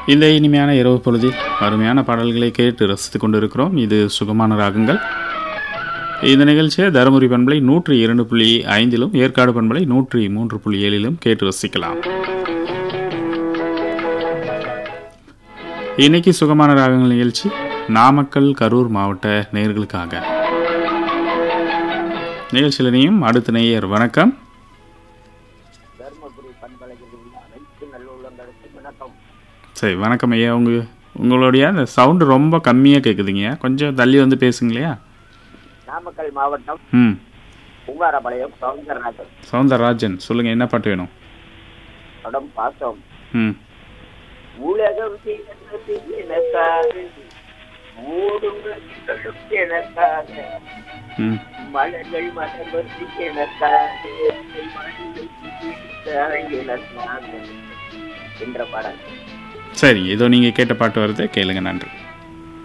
இந்த இனிமையான இரவு பொழுதில் அருமையான பாடல்களை கேட்டு ரசித்துக் கொண்டிருக்கிறோம் இது சுகமான ராகங்கள் இந்த நிகழ்ச்சியை தருமபுரி பண்பலை நூற்றி இரண்டு புள்ளி ஐந்திலும் ஏற்காடு பண்பலை நூற்றி மூன்று புள்ளி ஏழிலும் கேட்டு ரசிக்கலாம் இன்னைக்கு சுகமான ராகங்கள் நிகழ்ச்சி நாமக்கல் கரூர் மாவட்ட நேயர்களுக்காக நிகழ்ச்சியில் நீயும் அடுத்த நேயர் வணக்கம் தருமபுரி பண்பலையில் உள்ள அனைத்து நல்லுள்ளங்களுக்கு வணக்கம் சரி வணக்கம் ஐயா உங்க உங்களுடைய அந்த சவுண்டு ரொம்ப கம்மியாக கேட்குதுங்க கொஞ்சம் தள்ளி வந்து பேசுங்களையா நாமக்கல் மாவட்டம் ம் பூங்காரபாளையம் சவுந்தரராஜன் சவுந்தரராஜன் சொல்லுங்கள் என்ன பாட்டு வேணும் படம் பாசம் ம் உலகம் தீர்ந்தது எனக்காக ஓடுங்கள் எனக்காக ம் மலர்கள் மலர்வது எனக்காக மணிகள் பிடித்தாய் எனக்காக என்ற பாடல் சரி ஏதோ நீங்கள் கேட்ட பாட்டு வருது கேளுங்க நன்றி